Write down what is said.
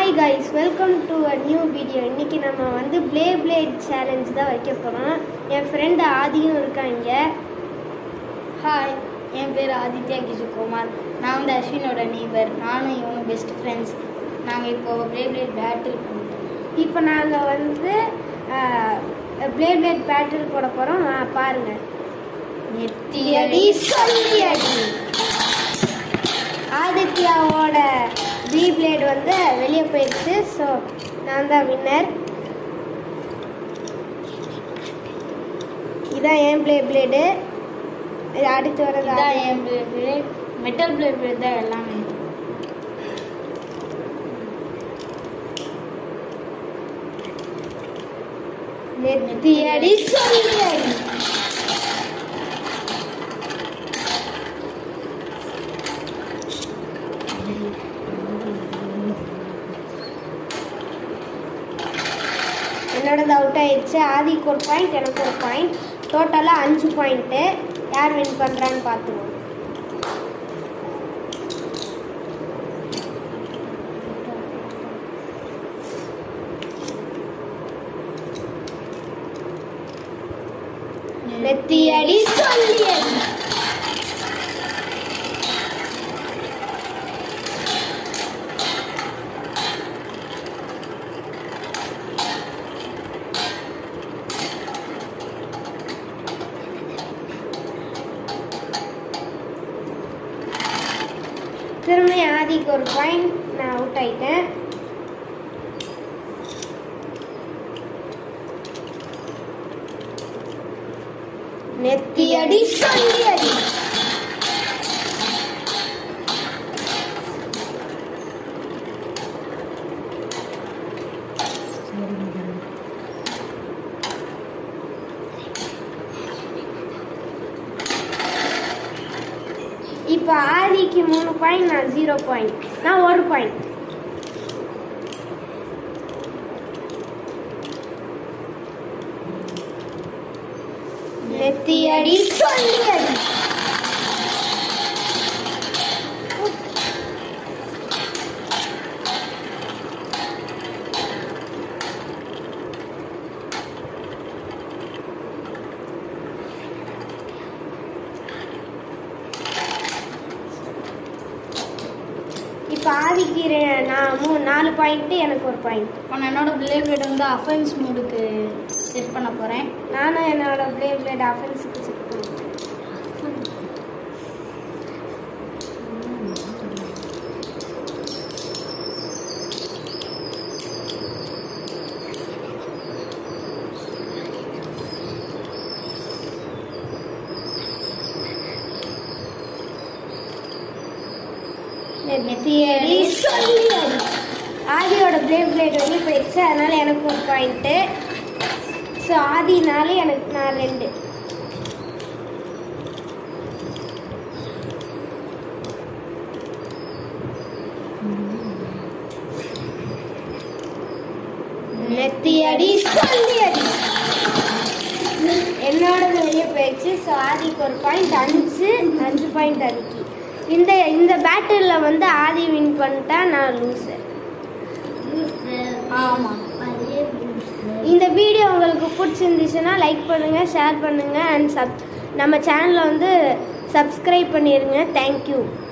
hi guys welcome to a new video இன்னைக்கு நம்ம வந்து ப்ளே பிளேட் சேலஞ்ச் தான் வைக்க போகிறோம் என் ஃப்ரெண்டு ஆதியும் இருக்காங்க ஹாய் என் பேர் ஆதித்யா கிஷுகுமார் நான் வந்து அஸ்வினோட நெய்பர் நானும் இவனும் பெஸ்ட் ஃப்ரெண்ட்ஸ் நாங்கள் இப்போ ப்ளே பிளேட் பேட்டில் பண்ணிட்டோம் இப்போ நாங்கள் வந்து ப்ளே பிளேட் பேட்டில் போட போகிறோம் பாருங்க நெத்தியடி சொல்லி அடி ஆதித்யாவோட பி பிளேட் வந்து வெளியே போயிடுச்சு ஸோ நான் தான் வின்னர் இதான் என் ப்ளே பிளேடு இது அடுத்து வரது இதான் என் play plate metal play plate தான் எல்லாமே நெத்தியடி சொல்லி அடி என்னோடது அவுட் ஆயிடுச்சு ஆதிக்கு ஒரு பாயிண்ட் எனக்கு ஒரு பாயிண்ட் டோட்டலாக அஞ்சு பாயிண்ட்டு யார் வின் பண்ணுறான்னு பார்த்துருவோம் நெத்தியடி சொல்லி அடி திரும்ப ஆதிக்கு ஒரு பாயிண்ட் நான் அவுட் ஆயிட்டேன் நெத்தியடி சொல்லி அடி இப்போ ஆதிக்கு மூணு பாயிண்ட் நான் ஜீரோ பாயிண்ட் நான் ஒரு பாயிண்ட் நெத்தியடி சொல்லி அடி இப்போ ஆதிக்கு ரெ- நான் மூ நாலு பாயிண்ட்டு எனக்கு ஒரு பாயிண்ட் இப்போ நான் என்னோட ப்ளே பிளேட் வந்து அஃபென்ஸ் மூடுக்கு செட் பண்ண போகிறேன் நானும் என்னோட ப்ளே பிளேட் அஃபென்ஸுக்கு செக் பண்ணுறேன் நெத்தியடி சொல்லி அடி ஆதியோட ப்ளே பிளேட் வெளியே போயிடுச்சு அதனால எனக்கு ஒரு பாயிண்ட்டு ஸோ ஆதினால எனக்கு நான் ரெண்டு நெத்தியடி சொல்லி அடி என்னோடது வெளியே போயிடுச்சு ஸோ ஆதிக்கு ஒரு பாயிண்ட் அஞ்சு அஞ்சு பாயிண்ட் ஆதிக்கு இந்த இந்த பேட்டிலில் வந்து ஆதி வின் பண்ணிட்டா நான் லூசர் ஆமாம் இந்த வீடியோ உங்களுக்கு பிடிச்சிருந்துச்சுன்னா லைக் பண்ணுங்கள் ஷேர் பண்ணுங்கள் அண்ட் சப் நம்ம சேனலை வந்து சப்ஸ்கிரைப் பண்ணிடுங்க தேங்க்யூ